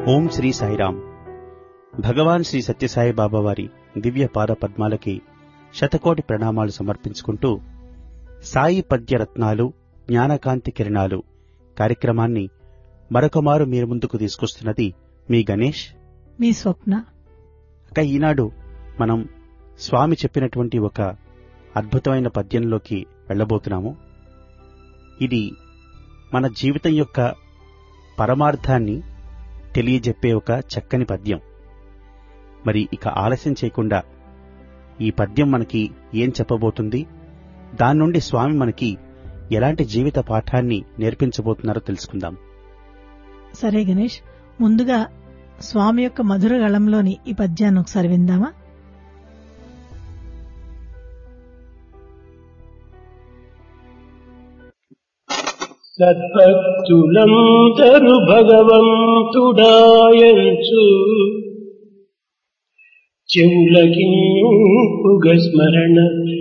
ఓం శ్రీ సాయిరాం భగవాన్ శ్రీ సత్యసాయి బాబా వారి దివ్య పాద పద్మాలకి శతకోటి ప్రణామాలు సమర్పించుకుంటూ సాయి పద్యరత్నాలు జ్ఞానకాంతి కిరణాలు కార్యక్రమాన్ని మరొకమారు మీరు ముందుకు తీసుకొస్తున్నది మీ గణేష్ మీ స్వప్న ఇక ఈనాడు మనం స్వామి చెప్పినటువంటి ఒక అద్భుతమైన పద్యంలోకి వెళ్ళబోతున్నాము ఇది మన జీవితం యొక్క పరమార్థాన్ని తెలియజెప్పే ఒక చక్కని పద్యం మరి ఇక ఆలస్యం చేయకుండా ఈ పద్యం మనకి ఏం చెప్పబోతుంది దాని నుండి స్వామి మనకి ఎలాంటి జీవిత పాఠాన్ని నేర్పించబోతున్నారో తెలుసుకుందాం సరే గణేష్ ముందుగా స్వామి యొక్క మధుర గళంలోని ఈ పద్యాన్ని ఒకసారి విందామా సద్భక్తులందరు భగవంతుడాయంచు చెవులకింపుగ స్మరణ